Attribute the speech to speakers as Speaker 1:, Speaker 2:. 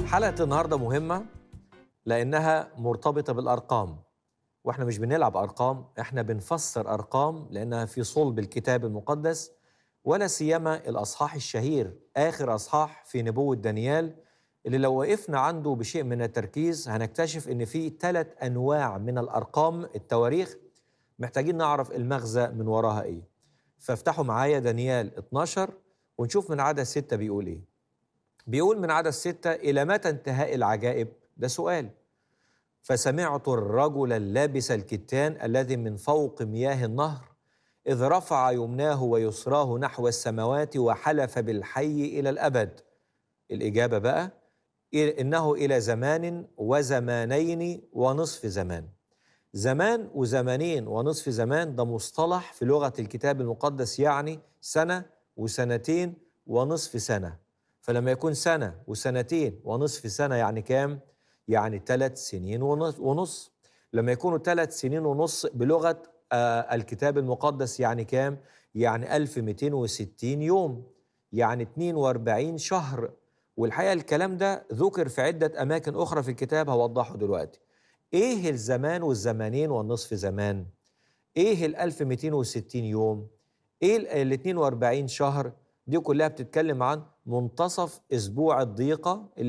Speaker 1: حلقة النهاردة مهمة لأنها مرتبطة بالأرقام وإحنا مش بنلعب أرقام إحنا بنفسر أرقام لأنها في صلب الكتاب المقدس ولا سيما الأصحاح الشهير آخر أصحاح في نبوة دانيال اللي لو وقفنا عنده بشيء من التركيز هنكتشف إن في ثلاث أنواع من الأرقام التواريخ محتاجين نعرف المغزى من وراها إيه فافتحوا معايا دانيال 12 ونشوف من عدد ستة بيقول إيه بيقول من عدد ستة إلى متى انتهاء العجائب؟ ده سؤال فسمعت الرجل اللابس الكتان الذي من فوق مياه النهر إذ رفع يمناه ويسراه نحو السماوات وحلف بالحي إلى الأبد الإجابة بقى إنه إلى زمان وزمانين ونصف زمان زمان وزمانين ونصف زمان ده مصطلح في لغة الكتاب المقدس يعني سنة وسنتين ونصف سنة فلما يكون سنة وسنتين ونصف سنة يعني كام؟ يعني ثلاث سنين ونص لما يكونوا ثلاث سنين ونص بلغة آه الكتاب المقدس يعني كام؟ يعني 1260 يوم يعني 42 شهر والحقيقة الكلام ده ذكر في عدة أماكن أخرى في الكتاب هوضحه دلوقتي إيه الزمان والزمانين والنصف زمان؟ إيه ال 1260 يوم؟ إيه ال 42 شهر؟ دي كلها بتتكلم عن منتصف أسبوع الضيقة